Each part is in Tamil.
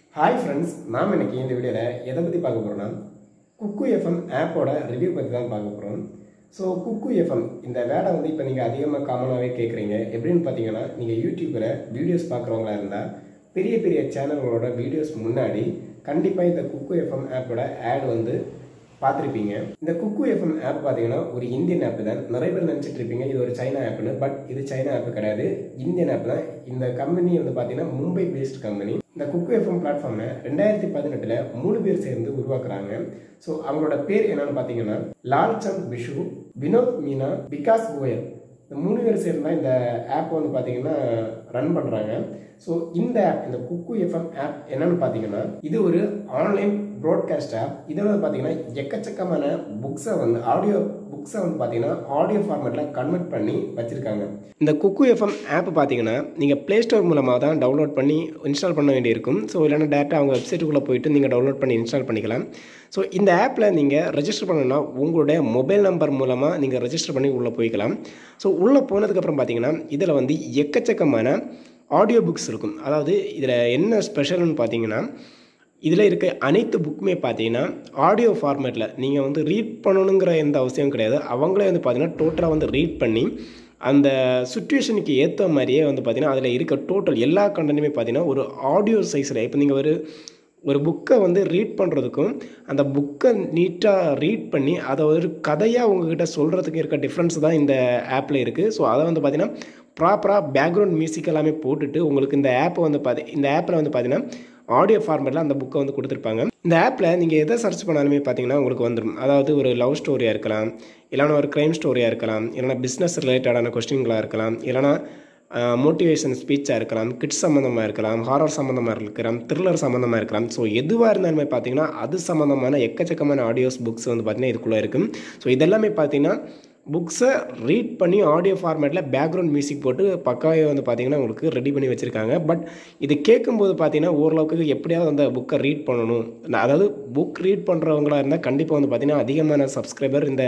ஹாய் ஃப்ரெண்ட்ஸ் நாம் இன்னைக்கு இந்த வீடியோவில் எதை பற்றி பார்க்க போகிறோம்னா குக்கு எஃப்எம் ஆப்போட ரிவ்யூ பற்றி தான் பார்க்க போகிறோம் ஸோ குக்கு எஃப்எம் இந்த வேடை வந்து இப்போ நீங்கள் அதிகமாக காமனாகவே கேட்குறீங்க எப்படின்னு பார்த்தீங்கன்னா நீங்கள் யூடியூப்பில் வீடியோஸ் பார்க்குறவங்களா இருந்தால் பெரிய பெரிய சேனல்களோட வீடியோஸ் முன்னாடி கண்டிப்பாக இந்த குக்கு எஃப்எம் ஆப்போட ஆட் வந்து பார்த்துருப்பீங்க இந்த குக்கு எஃப்எம் ஆப் பார்த்தீங்கன்னா ஒரு இந்தியன் ஆப் தான் நிறைய பேர் நினச்சிட்டு இருப்பீங்க இது ஒரு சைனா ஆப்னு பட் இது சைனா ஆப் கிடையாது இந்தியன் ஆப் தான் இந்த கம்பெனி வந்து பார்த்தீங்கன்னா மும்பை பேஸ்ட் கம்பெனி இந்த குக்கு எஃப்எம் பிளாட்ஃபார்மை ரெண்டாயிரத்தி பதினெட்டில் மூணு பேர் சேர்ந்து உருவாக்குறாங்க ஸோ அவங்களோட பேர் என்னன்னு பார்த்தீங்கன்னா லால்சந்த் பிஷு வினோத் மீனா விகாஸ் கோயல் இந்த மூணு பேர் சேர்ந்து தான் இந்த ஆப் வந்து பார்த்தீங்கன்னா ரன் பண்ணுறாங்க ஸோ இந்த ஆப் இந்த குக்கு எஃப்எம் ஆப் என்னன்னு பார்த்தீங்கன்னா இது ஒரு ஆன்லைன் ப்ராட்காஸ்ட் ஆப் இதில் வந்து பார்த்தீங்கன்னா எக்கச்சக்கமான புக்ஸை வந்து ஆடியோ புக்ஸை வந்து பார்த்தீங்கன்னா ஆடியோ ஃபார்மேட்டில் கன்வெர்ட் பண்ணி வச்சுருக்காங்க இந்த குக்கு எஃப்எம் ஆப் பார்த்தீங்கன்னா நீங்கள் ப்ளே ஸ்டோர் மூலமாக தான் டவுன்லோட் பண்ணி இன்ஸ்டால் பண்ண வேண்டியிருக்கும் ஸோ இல்லைனா டேரெக்டாக அவங்க வெப்சைட்டுக்குள்ளே போயிட்டு நீங்கள் டவுன்லோட் பண்ணி இன்ஸ்டால் பண்ணிக்கலாம் ஸோ இந்த ஆப்பில் நீங்கள் ரெஜிஸ்டர் பண்ணணும்னா உங்களுடைய மொபைல் நம்பர் மூலமாக நீங்கள் ரெஜிஸ்டர் பண்ணி உள்ளே போய்க்கலாம் ஸோ உள்ளே போனதுக்கப்புறம் பார்த்தீங்கன்னா இதில் வந்து எக்கச்சக்கமான ஆடியோ புக்ஸ் இருக்கும் அதாவது இதில் என்ன ஸ்பெஷல்னு பார்த்தீங்கன்னா இதில் இருக்க அனைத்து புக்குமே பார்த்தீங்கன்னா ஆடியோ ஃபார்மேட்டில் நீங்கள் வந்து ரீட் பண்ணணுங்கிற எந்த அவசியம் கிடையாது அவங்களே வந்து பார்த்தீங்கன்னா டோட்டலாக வந்து ரீட் பண்ணி அந்த சுச்சுவேஷனுக்கு ஏற்ற மாதிரியே வந்து பார்த்தீங்கன்னா அதில் இருக்க டோட்டல் எல்லா கண்டென்ட்டுமே பார்த்தீங்கன்னா ஒரு ஆடியோ சைஸில் இப்போ நீங்கள் ஒரு ஒரு புக்கை வந்து ரீட் பண்ணுறதுக்கும் அந்த புக்கை நீட்டாக ரீட் பண்ணி அதை ஒரு கதையாக உங்ககிட்ட சொல்கிறதுக்கு இருக்க டிஃப்ரென்ஸ் தான் இந்த ஆப்பில் இருக்குது ஸோ அதை வந்து பார்த்திங்கன்னா ப்ராப்பராக பேக்ரவுண்ட் மியூசிக் எல்லாமே போட்டுட்டு உங்களுக்கு இந்த ஆப்பை வந்து பார்த்தி இந்த ஆப்பில் வந்து பார்த்தீங்கன்னா ஆடியோ ஃபார்மேட்டில் அந்த புக்கை வந்து கொடுத்துருப்பாங்க இந்த ஆப்பில் நீங்கள் எதை சர்ச் பண்ணாலுமே பார்த்தீங்கன்னா உங்களுக்கு வந்துடும் அதாவது ஒரு லவ் ஸ்டோரியாக இருக்கலாம் இல்லைனா ஒரு க்ரைம் ஸ்டோரியாக இருக்கலாம் இல்லைனா பிஸ்னஸ் ரிலேட்டடான கொஸ்டின்களாக இருக்கலாம் இல்லைனா மோட்டிவேஷன் ஸ்பீச்சாக இருக்கலாம் கிட்ஸ் சம்மந்தமாக இருக்கலாம் ஹாரர் சம்மந்தமாக இருக்கலாம் த்ரில்லர் சம்மந்தமாக இருக்கலாம் ஸோ எதுவாக இருந்தாலுமே பார்த்தீங்கன்னா அது சம்மந்தமான எக்கச்சக்கமான ஆடியோஸ் புக்ஸ் வந்து பார்த்திங்கன்னா இதுக்குள்ளே இருக்கும் ஸோ இதெல்லாமே பார்த்தீங்கன்னா புக்ஸை ரீட் பண்ணி ஆடியோ ஃபார்மேட்டில் பேக்ரவுண்ட் மியூசிக் போட்டு பக்காவே வந்து பார்த்திங்கன்னா உங்களுக்கு ரெடி பண்ணி வச்சுருக்காங்க பட் இது கேட்கும்போது பார்த்தீங்கன்னா ஓரளவுக்கு எப்படியாவது அந்த புக்கை ரீட் பண்ணணும் அதாவது புக் ரீட் பண்ணுறவங்களா இருந்தால் கண்டிப்பாக வந்து பார்த்திங்கன்னா அதிகமான சப்ஸ்கிரைபர் இந்த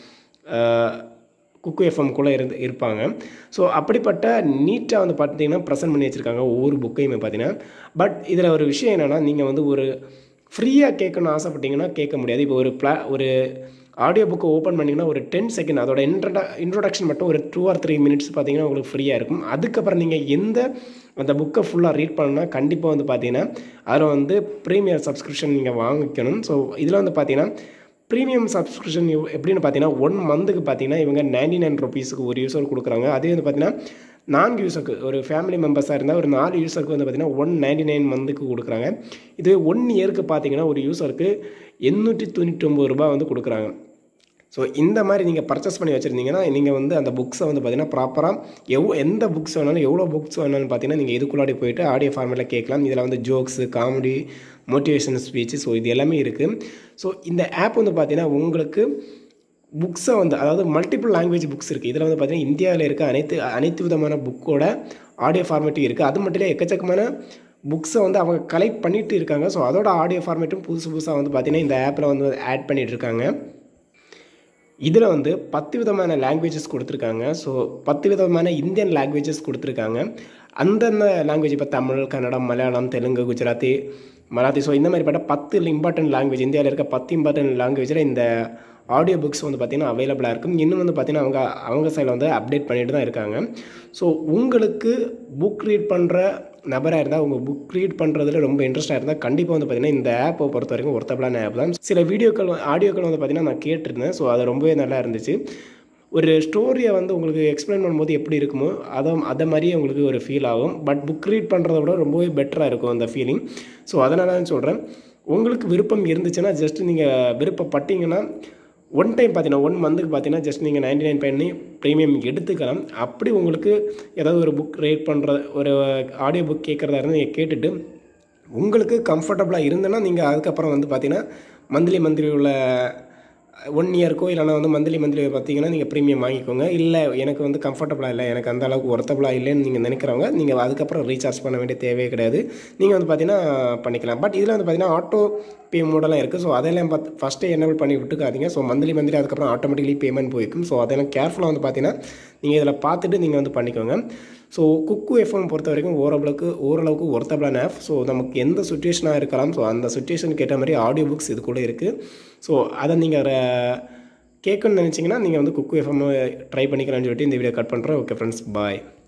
குக்கு எஃப்எம்குள்ளே இருந்து இருப்பாங்க ஸோ அப்படிப்பட்ட நீட்டாக வந்து பார்த்தீங்கன்னா ப்ரெசென்ட் பண்ணி வச்சுருக்காங்க ஒவ்வொரு புக்கையுமே பார்த்தீங்கன்னா பட் இதில் ஒரு விஷயம் என்னென்னா நீங்கள் வந்து ஒரு ஃப்ரீயாக கேட்கணும்னு ஆசைப்பட்டீங்கன்னா கேட்க முடியாது இப்போ ஒரு ப்ளா ஒரு ஆடியோ புக்கை ஓப்பன் பண்ணிங்கன்னா ஒரு டென் செகண்ட் அதோட இன்ட்ரட இன்ட்ரொடக்ஷன் மட்டும் ஒரு டூ ஆர் த்ரீ மினிட்ஸ் பார்த்தீங்கன்னா உங்களுக்கு ஃப்ரீயாக இருக்கும் அதுக்கப்புறம் நீங்கள் எந்த அந்த புக்கை ஃபுல்லாக ரீட் பண்ணணும்னா கண்டிப்பாக வந்து பார்த்தீங்கன்னா அதில் வந்து ப்ரீமியர் சப்ஸ்கிரிப்ஷன் நீங்கள் வாங்கிக்கணும் ஸோ இதில் வந்து பார்த்தீங்கன்னா ப்ரீமியம் சப்ஸ்கிரிப்ஷன் எப்படின்னு பார்த்தீங்கன்னா ஒன் மந்த்துக்கு பார்த்தீங்கன்னா இவங்க நைன்டி நைன் ருபீஸுக்கு ஒரு யூஸர் கொடுக்குறாங்க அதே வந்து பார்த்தீங்கன்னா நான்கு யூஸருக்கு ஒரு ஃபேமிலி மெம்பர்ஸாக இருந்தால் ஒரு நாலு யூஸருக்கு வந்து பார்த்திங்கன்னா ஒன் நைன்டி நைன் மந்த்துக்கு கொடுக்குறாங்க இது ஒன் இயருக்கு பார்த்தீங்கன்னா ஒரு யூஸருக்கு எண்ணூற்றி தொண்ணூற்றொம்பது ரூபா வந்து கொடுக்குறாங்க ஸோ இந்த மாதிரி நீங்கள் பர்ச்சேஸ் பண்ணி வச்சுருந்தீங்கன்னா நீங்கள் வந்து அந்த புக்ஸை வந்து பார்த்தீங்கன்னா ப்ராப்பராக எவ் எந்த புக்ஸ் வேணாலும் எவ்வளோ புக்ஸ் வேணாலும் பார்த்தீங்கன்னா நீங்கள் இதுக்குள்ளாடி போயிட்டு ஆடியோ ஃபார்மேட்டில் கேட்கலாம் இதில் வந்து jokes comedy motivation speech so இது எல்லாமே இருக்குது ஸோ இந்த ஆப் வந்து பார்த்தீங்கன்னா உங்களுக்கு புக்ஸை வந்து அதாவது மல்டிபிள் லாங்குவேஜ் புக்ஸ் இருக்குது இதில் வந்து பார்த்திங்கன்னா இந்தியாவில் இருக்க அனைத்து அனைத்து விதமான புக்கோட ஆடியோ ஃபார்மேட்டும் இருக்குது அது மட்டும் இல்லை எக்கச்சக்கமான புக்ஸை வந்து அவங்க கலெக்ட் பண்ணிகிட்டு இருக்காங்க ஸோ அதோட ஆடியோ ஃபார்மேட்டும் புதுசு புதுசாக வந்து பார்த்திங்கன்னா இந்த ஆப்பில் வந்து ஆட் பண்ணிகிட்டு இருக்காங்க இதில் வந்து பத்து விதமான லாங்குவேஜஸ் கொடுத்துருக்காங்க ஸோ பத்து விதமான இந்தியன் லாங்குவேஜஸ் கொடுத்துருக்காங்க அந்தந்த லாங்குவேஜ் இப்போ தமிழ் கன்னடம் மலையாளம் தெலுங்கு குஜராத்தி மராத்தி ஸோ இந்த மாதிரிப்பட்ட பத்து இம்பார்ட்டன்ட் லாங்குவேஜ் இந்தியாவில் இருக்க பத்து இம்பார்ட்டன்ட் லாங்குவேஜில் இந்த ஆடியோ புக்ஸ் வந்து பார்த்திங்கன்னா அவைலபிளாக இருக்கும் இன்னும் வந்து பார்த்திங்கன்னா அவங்க அவங்க சைடில் வந்து அப்டேட் பண்ணிட்டு தான் இருக்காங்க ஸோ உங்களுக்கு புக் ரீட் பண்ணுற நபராக இருந்தால் உங்கள் புக் ரீட் பண்ணுறதுல ரொம்ப இன்ட்ரெஸ்ட்டாக இருந்தால் கண்டிப்பாக வந்து பார்த்திங்கன்னா இந்த ஆப்பை பொறுத்த வரைக்கும் ஒருத்தப்பலான ஆப் தான் சில வீடியோக்கள் ஆடியோக்கள் வந்து பார்த்திங்கன்னா நான் கேட்டிருந்தேன் ஸோ அது ரொம்பவே நல்லா இருந்துச்சு ஒரு ஸ்டோரியை வந்து உங்களுக்கு எக்ஸ்பிளைன் பண்ணும்போது எப்படி இருக்குமோ அதை அதை மாதிரியே உங்களுக்கு ஒரு ஃபீல் ஆகும் பட் புக் ரீட் பண்ணுறத விட ரொம்பவே பெட்டராக இருக்கும் அந்த ஃபீலிங் ஸோ அதனால தான் சொல்கிறேன் உங்களுக்கு விருப்பம் இருந்துச்சுன்னா ஜஸ்ட் நீங்கள் விருப்பப்பட்டீங்கன்னா ஒன் டைம் பார்த்தீங்கன்னா ஒன் மந்த்துக்கு பார்த்தீங்கன்னா ஜஸ்ட் நீங்கள் நைன்டி நைன் பண்ணி ப்ரீமியம் எடுத்துக்கலாம் அப்படி உங்களுக்கு ஏதாவது ஒரு புக் ரேட் பண்ணுற ஒரு ஆடியோ புக் கேட்குறதா இருந்தால் நீங்கள் கேட்டுட்டு உங்களுக்கு கம்ஃபர்டபுளாக இருந்ததுன்னா நீங்கள் அதுக்கப்புறம் வந்து பார்த்தீங்கன்னா மந்த்லி மந்த்லி உள்ள ஒன் இயர்க்கோ இல்லைனா வந்து மந்த்லி மந்த்லி பார்த்தீங்கன்னா நீங்கள் ப்ரீமியம் வாங்கிக்கோங்க இல்லை எனக்கு வந்து கம்ஃபர்டபுளாக இல்லை எனக்கு அந்த அளவுக்கு ஒர்த்தபுளாக இல்லைன்னு நீங்கள் நினைக்கிறவங்க நீங்கள் அதுக்கப்புறம் ரீசார்ஜ் பண்ண வேண்டிய தேவையே கிடையாது நீங்கள் வந்து பார்த்தீங்கன்னா பண்ணிக்கலாம் பட் இதில் வந்து பார்த்தீங்கன்னா ஆட்டோ பே மோடெல்லாம் இருக்குது ஸோ அதெல்லாம் பார்த்து ஃபஸ்ட்டே என்னபிள் பண்ணி விட்டுக்காதீங்க ஸோ மந்த்லி மந்த்லி அதுக்கப்புறம் ஆட்டோமேட்டிக்கலி பேமெண்ட் போயிருக்கும் ஸோ அதெல்லாம் கேர்ஃபுல்லாக வந்து பார்த்தீங்கன்னா நீங்கள் இதில் பார்த்துட்டு நீங்கள் வந்து பண்ணிக்கோங்க ஸோ குக்கு எஃப்எம் பொறுத்த வரைக்கும் ஓரளவுக்கு ஓரளவுக்கு ஒர்த்தபிளான ஆப் ஸோ நமக்கு எந்த சுச்சுவேஷனாக இருக்கலாம் ஸோ அந்த சுச்சுவேஷனுக்கு ஏற்ற மாதிரி ஆடியோ புக்ஸ் இது கூட இருக்குது ஸோ அதை நீங்கள் கேட்கணும்னு நினச்சிங்கன்னா நீங்கள் வந்து குக்கு எஃப்எம் ட்ரை பண்ணிக்கலாம்னு சொல்லிட்டு இந்த வீடியோ கட் பண்ணுறேன் ஓகே ஃப்ரெண்ட்ஸ் பாய்